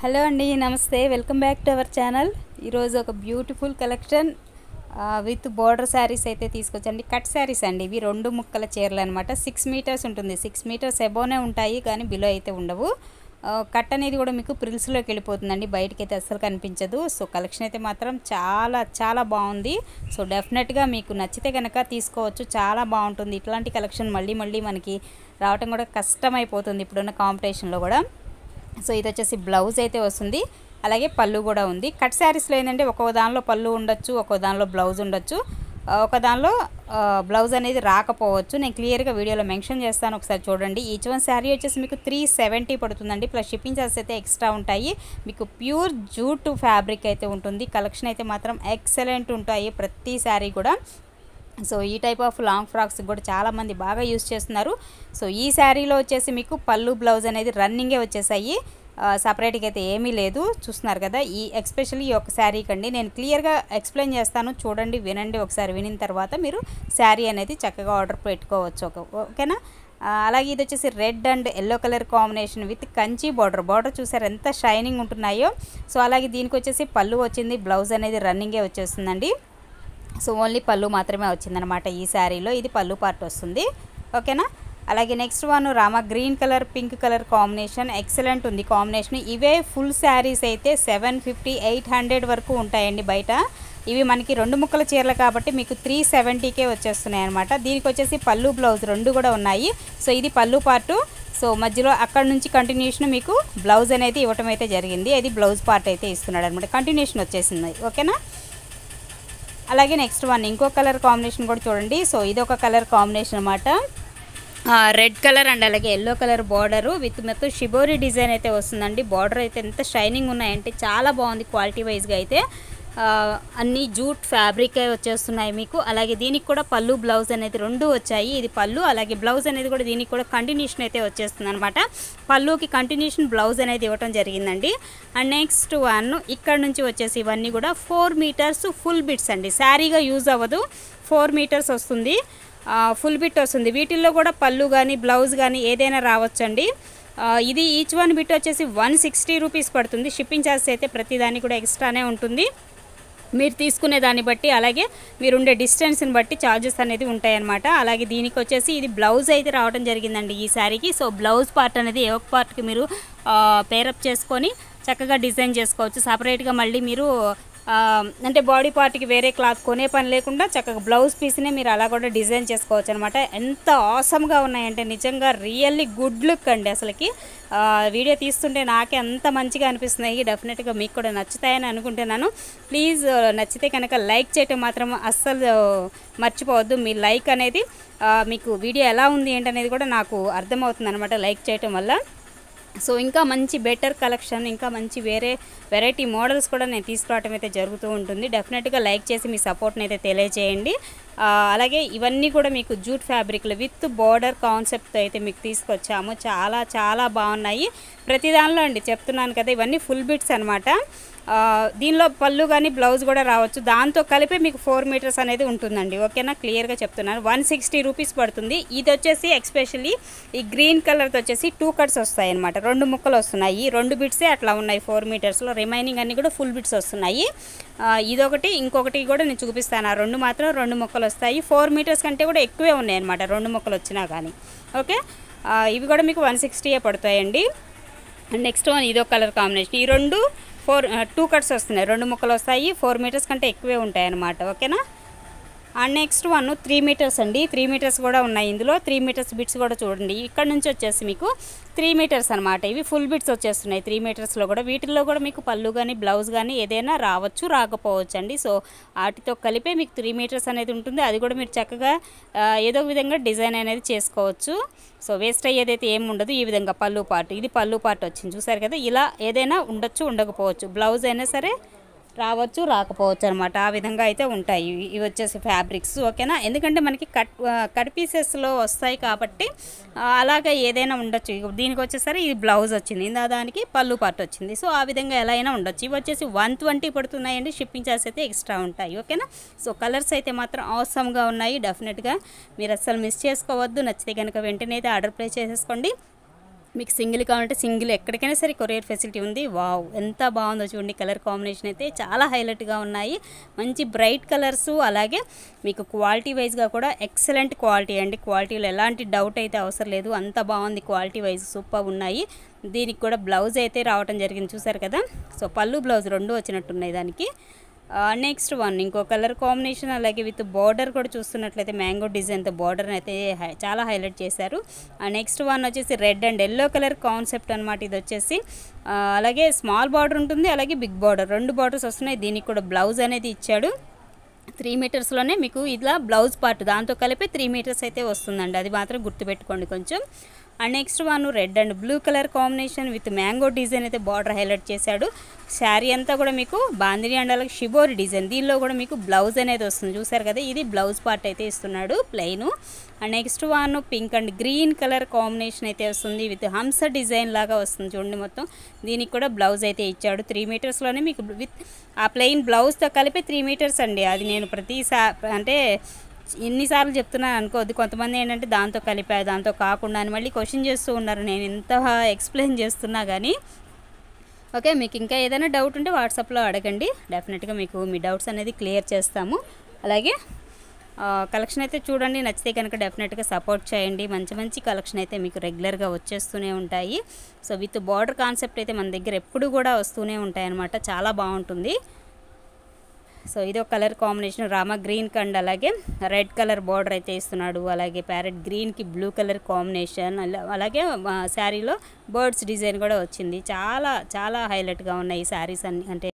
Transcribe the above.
hello అండి నమస్తే welcome back to our channel ఈరోజు ఒక beautiful collection with border saris అయితే తీసుకొచ్చండి కట్ శారీస్ అండి ఇవి రెండు ముక్కల చీరలు అనమాట సిక్స్ మీటర్స్ ఉంటుంది సిక్స్ మీటర్స్ ఎబోనే ఉంటాయి కానీ బిలో అయితే ఉండవు ఆ, కట్ అనేది కూడా మీకు ప్రిల్స్లోకి వెళ్ళిపోతుందండి బయటకి అయితే అస్సలు కనిపించదు సో కలెక్షన్ అయితే మాత్రం చాలా చాలా బాగుంది సో డెఫినెట్గా మీకు నచ్చితే కనుక తీసుకోవచ్చు చాలా బాగుంటుంది ఇట్లాంటి కలెక్షన్ మళ్ళీ మళ్ళీ మనకి రావటం కూడా కష్టమైపోతుంది ఇప్పుడున్న కాంపిటీషన్లో కూడా సో ఇది వచ్చేసి బ్లౌజ్ అయితే వస్తుంది అలాగే పళ్ళు కూడా ఉంది కట్ శారీస్లో ఏంటంటే ఒక్కో దానిలో పళ్ళు ఉండొచ్చు ఒక్కో దానిలో బ్లౌజ్ ఉండొచ్చు ఆ, ఒక దానిలో ఆ, బ్లౌజ్ అనేది రాకపోవచ్చు నేను క్లియర్గా వీడియోలో మెన్షన్ చేస్తాను ఒకసారి చూడండి ఈచ్ వన్ శారీ వచ్చేసి మీకు త్రీ సెవెంటీ పడుతుందండి ప్లస్ షిప్పింగ్ చార్జెస్ అయితే ఎక్స్ట్రా ఉంటాయి మీకు ప్యూర్ జూట్ ఫ్యాబ్రిక్ అయితే ఉంటుంది కలెక్షన్ అయితే మాత్రం ఎక్సలెంట్ ఉంటాయి ప్రతి శారీ కూడా సో ఈ టైప్ ఆఫ్ లాంగ్ ఫ్రాక్స్ కూడా చాలామంది బాగా యూస్ చేస్తున్నారు సో ఈ శారీలో వచ్చేసి మీకు పళ్ళు బ్లౌజ్ అనేది రన్నింగే వచ్చేసాయి సపరేట్గా అయితే ఏమీ లేదు చూస్తున్నారు కదా ఈ ఎక్స్పెషల్లీ ఈ ఒక శారీ కండి నేను క్లియర్గా ఎక్స్ప్లెయిన్ చేస్తాను చూడండి వినండి ఒకసారి వినిన తర్వాత మీరు శారీ అనేది చక్కగా ఆర్డర్ పెట్టుకోవచ్చు ఒక ఓకేనా ఆ, అలాగే ఇది వచ్చేసి red and yellow colour combination with Kanchi border border చూసారు ఎంత షైనింగ్ ఉంటున్నాయో సో అలాగే దీనికి వచ్చేసి పళ్ళు వచ్చింది బ్లౌజ్ అనేది రన్నింగే వచ్చేస్తుందండి సో ఓన్లీ పళ్ళు మాత్రమే వచ్చిందనమాట ఈ శారీలో ఇది పళ్ళు పార్ట్ వస్తుంది ఓకేనా అలాగే next one Rama green colour pink colour combination excellent ఉంది కాంబినేషన్ ఇవే ఫుల్ శారీస్ అయితే సెవెన్ ఫిఫ్టీ ఎయిట్ హండ్రెడ్ వరకు ఉంటాయండి బయట ఇవి మనకి రెండు ముక్కల చీరలు కాబట్టి మీకు త్రీ సెవెంటీకే వచ్చేస్తున్నాయి అనమాట దీనికి వచ్చేసి పళ్ళు బ్లౌజ్ రెండు కూడా ఉన్నాయి సో ఇది పళ్ళు పార్టు సో మధ్యలో అక్కడ నుంచి కంటిన్యూషన్ మీకు బ్లౌజ్ అనేది ఇవ్వటం అయితే జరిగింది అది బ్లౌజ్ పార్ట్ అయితే ఇస్తున్నాడు అనమాట కంటిన్యూషన్ వచ్చేసింది ఓకేనా అలాగే నెక్స్ట్ వన్ ఇంకో కలర్ కాంబినేషన్ కూడా చూడండి సో ఇది ఒక కలర్ కాంబినేషన్ అనమాట రెడ్ కలర్ అండ్ అలాగే ఎల్లో కలర్ బార్డరు విత్ మొత్తం షిబోరి డిజైన్ అయితే వస్తుందండి బార్డర్ అయితే ఎంత షైనింగ్ ఉన్నాయంటే చాలా బాగుంది క్వాలిటీ వైజ్గా అయితే ఆ, అన్ని జూట్ ఫ్యాబ్రిక్ వచ్చేస్తున్నాయి మీకు అలాగే దీనికి కూడా పళ్ళు బ్లౌజ్ అనేది రెండు వచ్చాయి ఇది పళ్ళు అలాగే బ్లౌజ్ అనేది కూడా దీనికి కూడా కంటిన్యూషన్ అయితే వచ్చేస్తుంది అనమాట పళ్ళుకి కంటిన్యూషన్ బ్లౌజ్ అనేది ఇవ్వటం జరిగిందండి అండ్ నెక్స్ట్ వన్ ఇక్కడ నుంచి వచ్చేసి ఇవన్నీ కూడా ఫోర్ మీటర్స్ ఫుల్ బిట్స్ అండి శారీగా యూజ్ అవ్వదు ఫోర్ మీటర్స్ వస్తుంది ఫుల్ బిట్ వస్తుంది వీటిల్లో కూడా పళ్ళు కానీ బ్లౌజ్ కానీ ఏదైనా రావచ్చండి ఆ, ఇది ఈచ్ వన్ బిట్ వచ్చేసి వన్ సిక్స్టీ రూపీస్ పడుతుంది షిప్పింగ్ ఛార్జెస్ అయితే ప్రతిదానికి కూడా ఎక్స్ట్రానే ఉంటుంది మీరు తీసుకునే దాన్ని బట్టి అలాగే మీరు ఉండే డిస్టెన్స్ని బట్టి ఛార్జెస్ అనేది ఉంటాయన్నమాట అలాగే దీనికి వచ్చేసి ఇది బ్లౌజ్ అయితే రావడం జరిగిందండి ఈ శారీకి సో బ్లౌజ్ పార్ట్ అనేది ఏ ఒక్క పార్ట్కి మీరు పేరప్ చేసుకొని చక్కగా డిజైన్ చేసుకోవచ్చు సపరేట్గా మళ్ళీ మీరు ఆ, అంటే బాడీ పార్ట్కి వేరే క్లాత్ కొనే పని లేకుండా చక్కగా బ్లౌజ్ పీస్నే మీరు అలా కూడా డిజైన్ చేసుకోవచ్చు అనమాట ఎంత ఆసమ్గా ఉన్నాయంటే నిజంగా రియల్లీ గుడ్ లుక్ అండి అసలుకి ఆ, వీడియో తీస్తుంటే నాకే అంత మంచిగా అనిపిస్తున్నాయి డెఫినెట్గా మీకు కూడా నచ్చుతాయని అనుకుంటున్నాను ప్లీజ్ నచ్చితే కనుక లైక్ చేయటం మాత్రం అస్సలు మర్చిపోవద్దు మీ లైక్ అనేది ఆ, మీకు వీడియో ఎలా ఉంది ఏంటనేది కూడా నాకు అర్థమవుతుంది అనమాట లైక్ చేయటం వల్ల సో ఇంకా మంచి బెటర్ కలెక్షన్ ఇంకా మంచి వేరే వెరైటీ మోడల్స్ కూడా నేను తీసుకురావటం అయితే జరుగుతూ ఉంటుంది డెఫినెట్గా లైక్ చేసి మీ సపోర్ట్ని అయితే తెలియజేయండి ఆ, అలాగే ఇవన్నీ కూడా మీకు జూట్ ఫ్యాబ్రిక్లు విత్ బార్డర్ కాన్సెప్ట్ అయితే మీకు తీసుకొచ్చాము చాలా చాలా బాగున్నాయి ప్రతి దానిలో అండి చెప్తున్నాను కదా ఇవన్నీ ఫుల్ బిట్స్ అనమాట దీనిలో పళ్ళు కానీ బ్లౌజ్ కూడా రావచ్చు దాంతో కలిపి మీకు ఫోర్ మీటర్స్ అనేది ఉంటుందండి ఓకేనా క్లియర్గా చెప్తున్నాను వన్ సిక్స్టీ రూపీస్ పడుతుంది ఇది వచ్చేసి ఎక్స్పెషల్లీ ఈ గ్రీన్ కలర్తో వచ్చేసి టూ కట్స్ వస్తాయి అనమాట రెండు ముక్కలు వస్తున్నాయి ఈ రెండు బిట్సే అట్లా ఉన్నాయి ఫోర్ మీటర్స్లో రిమైనింగ్ అన్ని కూడా ఫుల్ బిట్స్ వస్తున్నాయి ఆ, ఇదొకటి ఇంకొకటి కూడా నేను చూపిస్తాను ఆ రెండు మాత్రం రెండు ముక్కలు వస్తాయి ఫోర్ మీటర్స్ కంటే కూడా ఎక్కువే ఉన్నాయి అనమాట రెండు ముక్కలు వచ్చినా కానీ ఓకే ఆ, ఇవి కూడా మీకు వన్ సిక్స్టీయే పడతాయండి అండ్ నెక్స్ట్ వన్ ఇదో కలర్ కాంబినేషన్ ఈ రెండు ఫోర్ టూ కట్స్ వస్తున్నాయి రెండు ముక్కలు వస్తాయి ఫోర్ మీటర్స్ కంటే ఎక్కువే ఉంటాయి అన్నమాట ఓకేనా and next one three metres అండి త్రీ మీటర్స్ కూడా ఉన్నాయి ఇందులో త్రీ మీటర్స్ బిట్స్ కూడా చూడండి ఇక్కడ నుంచి వచ్చేసి మీకు త్రీ మీటర్స్ అనమాట ఇవి ఫుల్ బిట్స్ వచ్చేస్తున్నాయి త్రీ మీటర్స్లో కూడా వీటిల్లో కూడా మీకు పళ్ళు కానీ బ్లౌజ్ కానీ ఏదైనా రావచ్చు రాకపోవచ్చు అండి సో వాటితో కలిపే మీకు త్రీ మీటర్స్ అనేది ఉంటుంది అది కూడా మీరు చక్కగా ఆ, ఏదో ఒక విధంగా డిజైన్ అనేది చేసుకోవచ్చు సో వేస్ట్ అయ్యేదైతే ఏమి ఉండదు ఈ విధంగా పళ్ళు పార్ట్ ఇది పళ్ళు పార్ట్ వచ్చింది చూసారు కదా ఇలా ఏదైనా ఉండొచ్చు ఉండకపోవచ్చు బ్లౌజ్ అయినా సరే రావచ్చు రాకపోవచ్చు అనమాట ఆ విధంగా అయితే ఉంటాయి ఇవి- ఇవి వచ్చేసి ఫ్యాబ్రిక్స్ ఓకేనా ఎందుకంటే మనకి కట్ ఆ, కట్ పీసెస్లో వస్తాయి కాబట్టి ఆ, అలాగే ఏదైనా ఉండొచ్చు ఇగో దీనికి వచ్చేసరి ఇది బ్లౌజ్ వచ్చింది ఇందా దానికి పళ్ళు పార్ట్ వచ్చింది సో ఆ విధంగా ఎలా అయినా ఉండొచ్చు ఇవి వచ్చేసి వన్ ట్వంటీ పడుతున్నాయండి షిప్పింగ్ చార్జెస్ అయితే ఎక్స్ట్రా ఉంటాయి ఓకేనా సో కలర్స్ అయితే మాత్రం అవసరంగా ఉన్నాయి డెఫినెట్గా మీరు అస్సలు మిస్ చేసుకోవద్దు నచ్చితే కనుక వెంటనే అయితే ఆర్డర్ ప్లేస్ చేసేసుకోండి మీకు సింగిల్ కావాలంటే సింగిల్ ఎక్కడికైనా సరే కొరియర్ ఫెసిలిటీ ఉంది వావ్ ఎంత బాగుందో చూడండి కలర్ కాంబినేషన్ అయితే చాలా హైలైట్గా ఉన్నాయి మంచి బ్రైట్ కలర్స్ అలాగే మీకు క్వాలిటీ వైజ్గా కూడా ఎక్సలెంట్ క్వాలిటీ అండి క్వాలిటీలో ఎలాంటి డౌట్ అయితే అవసరం లేదు అంత బాగుంది క్వాలిటీ వైజ్ సూపర్ ఉన్నాయి దీనికి కూడా బ్లౌజ్ అయితే రావటం జరిగింది చూసారు కదా సో పళ్ళు బ్లౌజ్ రెండు వచ్చినట్టున్నాయి దానికి నెక్స్ట్ వన్ ఇంకో కలర్ కాంబినేషన్ అలాగే విత్ బార్డర్ కూడా చూస్తున్నట్లయితే మ్యాంగో డిజైన్తో బార్డర్ అయితే హై- చాలా హైలైట్ చేశారు నెక్స్ట్ వన్ వచ్చేసి red and yellow colour concept అనమాట ఇది వచ్చేసి ఆ, అలాగే స్మాల్ బార్డర్ ఉంటుంది అలాగే బిగ్ బార్డర్ రెండు బార్డర్స్ వస్తున్నాయి దీనికి కూడా బ్లౌజ్ అనేది ఇచ్చాడు త్రీ మీటర్స్లోనే మీకు ఇలా బ్లౌజ్ పార్ట్ దాంతో కలిపి త్రీ మీటర్స్ అయితే వస్తుందండి అది మాత్రం గుర్తుపెట్టుకోండి కొంచెం and next one red and blue colour combination with mango design అయితే బార్డర్ హైలైట్ చేశాడు శారీ అంతా కూడా మీకు బాందిని అండ్ అలాగే షిబోరి డిజైన్ దీనిలో కూడా మీకు బ్లౌజ్ అనేది వస్తుంది చూసారు కదా ఇది బ్లౌజ్ పార్ట్ అయితే ఇస్తున్నాడు plain and next one pink and green colour combination అయితే వస్తుంది విత్ హంస డిజైన్ లాగా వస్తుంది చూడండి మొత్తం దీనికి కూడా బ్లౌజ్ అయితే ఇచ్చాడు త్రీ మీటర్స్లోనే మీకు విత్ ఆ ప్లెయిన్ బ్లౌజ్తో కలిపి త్రీ మీటర్స్ అండి అది నేను ప్రతిసారి అంటే ఎన్నిసార్లు చెప్తున్నాను అనుకోవద్దు కొంతమంది ఏంటంటే దాంతో కలిపారు దాంతో కాకుండా అని మళ్ళీ క్వశ్చన్ చేస్తూ ఉన్నారు నేను ఎంత ఎక్స్ప్లెయిన్ చేస్తున్నా కానీ ఓకే మీకు ఇంకా ఏదైనా డౌట్ ఉంటే వాట్సాప్లో అడగండి డెఫినెట్గా మీకు మీ డౌట్స్ అనేది క్లియర్ చేస్తాము అలాగే కలెక్షన్ అయితే చూడండి నచ్చితే కనుక డెఫినెట్గా సపోర్ట్ చేయండి మంచి మంచి కలెక్షన్ అయితే మీకు రెగ్యులర్గా వచ్చేస్తూనే ఉంటాయి సో విత్ బార్డర్ కాన్సెప్ట్ అయితే మన దగ్గర ఎప్పుడు కూడా వస్తూనే ఉంటాయి అన్నమాట చాలా బాగుంటుంది సో ఇది ఒక కలర్ కాంబినేషన్ రామా గ్రీన్ కండ్ అలాగే రెడ్ కలర్ బార్డర్ అయితే ఇస్తున్నాడు అలాగే ప్యారెట్ గ్రీన్కి బ్లూ కలర్ కాంబినేషన్ అలా- అలాగే శారీలో బర్డ్స్ డిజైన్ కూడా వచ్చింది చాలా చాలా హైలైట్గా ఉన్నాయి శారీస్ అన్ని అంటే